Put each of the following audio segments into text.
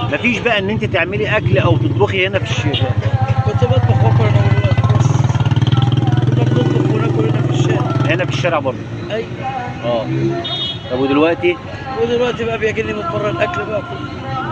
مفيش بقى ان انت تعملي اكل او تطبخي هنا في الشارع كنت بطبخ واكل انا والولاد بس كنا بنطبخ وناكل هنا في الشارع هنا في الشارع برضه ايوه اه طب ودلوقتي ودلوقتي بقى بيجيني من بره الاكل بقى كله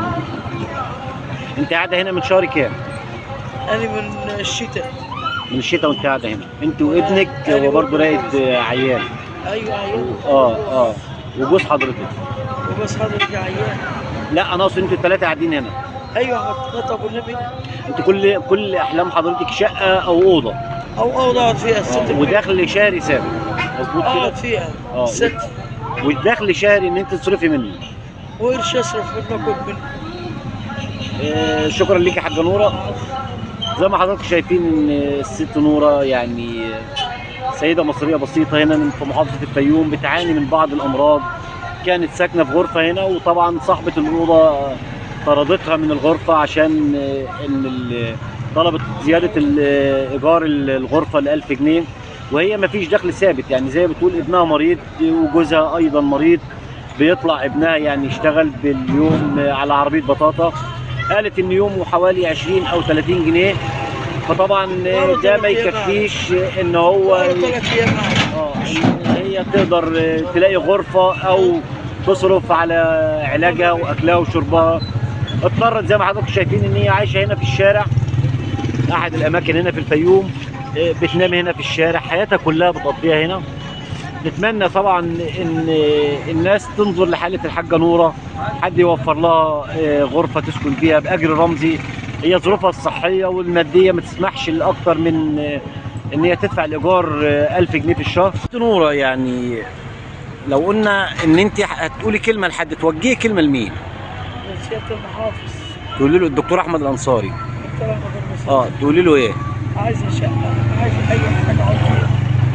انت قاعده هنا من شهر كام انا من الشتاء من الشتاء وانت قاعده هنا انت وابنك هو برضه راقد آه، عيال ايوه عيان اه اه وجوز حضرتك وبس حضرتك عيان لا انا اقصد انتوا الثلاثه قاعدين هنا ايوه طب والنبي انت كل كل احلام حضرتك شقه او اوضه او او اقعد فيها الست آه، ودخل شهري ثابت مظبوط اقعد كده فيها آه. الست والدخل شهري ان انت تصرفي منه وقرش اصرف منه كل منه آه، شكرا ليك يا حاجه نوره زي ما حضراتكم شايفين ان الست نوره يعني سيده مصريه بسيطه هنا من في محافظه الفيوم بتعاني من بعض الامراض كانت ساكنه في غرفه هنا وطبعا صاحبه الاوضه طردتها من الغرفه عشان آه، ان ال- طلبت زياده ال- ايجار ال- الغرفه ل 1000 جنيه وهي ما فيش دخل ثابت يعني زي ما بتقول ابنها مريض وجوزها ايضا مريض بيطلع ابنها يعني يشتغل باليوم على عربيه بطاطا قالت ان يومه حوالي 20 او 30 جنيه فطبعا ده ما يكفيش ان هو وقعدت ثلاث ايام معي اه ان هي تقدر تلاقي غرفه او تصرف على علاجها واكلها وشربها اضطرت زي ما حضراتكم شايفين ان هي عايشه هنا في الشارع احد الاماكن هنا في الفيوم آه، بتنام هنا في الشارع حياتها كلها بتقضيها هنا نتمنى طبعا ان الناس تنظر لحاله الحاجه نوره حد يوفر لها آه، غرفه تسكن فيها باجر رمزي هي ظروفها الصحيه والماديه ما تسمحش لاكتر من آه، ان هي تدفع الايجار آه، 1000 جنيه في الشهر نوره يعني لو قلنا ان انت هتقولي كلمه لحد توجهي كلمه لمين سياده المحافظ تقولي له الدكتور احمد الانصاري دكتور احمد المصري اه تقولي له ايه عايز شقه عايز اي حاجه اقعد فيها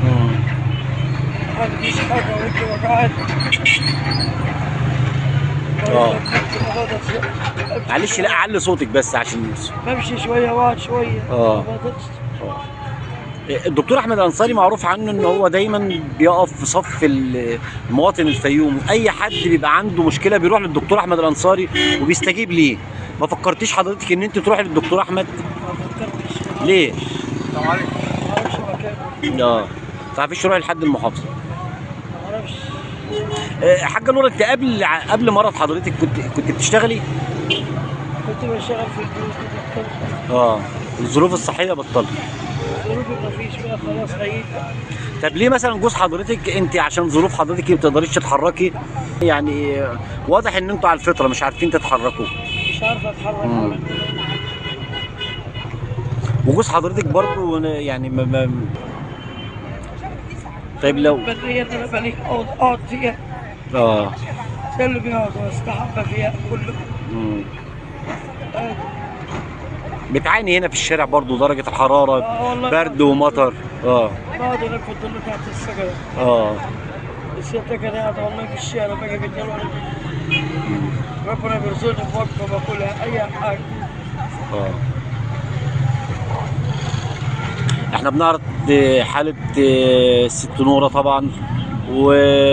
ما عنديش حاجه وانت وقعت آه. معلش لا علي صوتك بس عشان بمشي شويه واقعد شويه آه. ما بقدرش. الدكتور احمد الانصاري معروف عنه ان هو دايما بيقف في صف المواطن الفيوم اي حد بيبقى عنده مشكله بيروح للدكتور احمد الانصاري وبيستجيب ليه ما فكرتيش حضرتك ان انت تروحي للدكتور احمد ما فكرتش ليه ما اعرفش مكانه اه تعرفيش تروحي لحد المحافظه ما اعرفش آه، حاجه نور انت قبل قبل مرض حضرتك كنت كنت بتشتغلي كنت بشتغل في البيوت وبطلت اه الظروف الصحيه بطلت ظروفي ما فيش بقى خلاص عيد طب ليه مثلا جوز حضرتك انت عشان ظروف حضرتك ما بتقدريش تتحركي يعني آه، واضح ان انتوا على الفطره مش عارفين تتحركوا مش عارف اتحرك مم. وجوز حضرتك برضو يعني ما ما طيب لو بدري ان انا بليك اقعد اقعد فيها اه ده اللي بيقعد واستحمى فيها كله مم. آه. بتعاني هنا في الشارع برضو درجة الحرارة آه والله. برد ومطر اه بقعد هناك في الظل تحت السجن اه الست كان قاعد والله في الشارع باجي بالليل وانا ربنا بيرزقني بوجبه باكلها اي حاجه اه احنا بنعرض حالة الست نورة طبعا و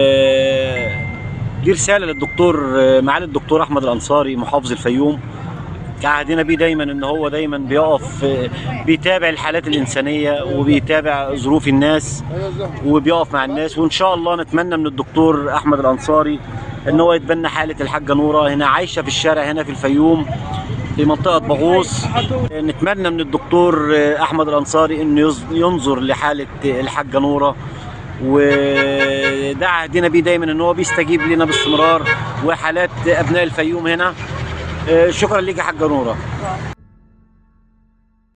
دي رسالة للدكتور معالي الدكتور أحمد الأنصاري محافظ الفيوم عهدنا بيه دايما ان هو دايما بيقف بيتابع الحالات الانسانيه وبيتابع ظروف الناس وبيقف مع الناس وان شاء الله نتمنى من الدكتور احمد الانصاري ان هو يتبنى حاله الحاجه نوره هنا عايشه في الشارع هنا في الفيوم في منطقه بغوص نتمنى من الدكتور احمد الانصاري انه يز- ينظر لحاله الحاجه نوره وده عهدنا بيه دايما ان هو بيستجيب لنا باستمرار وحالات ابناء الفيوم هنا شكرا ليك يا حاجه نوره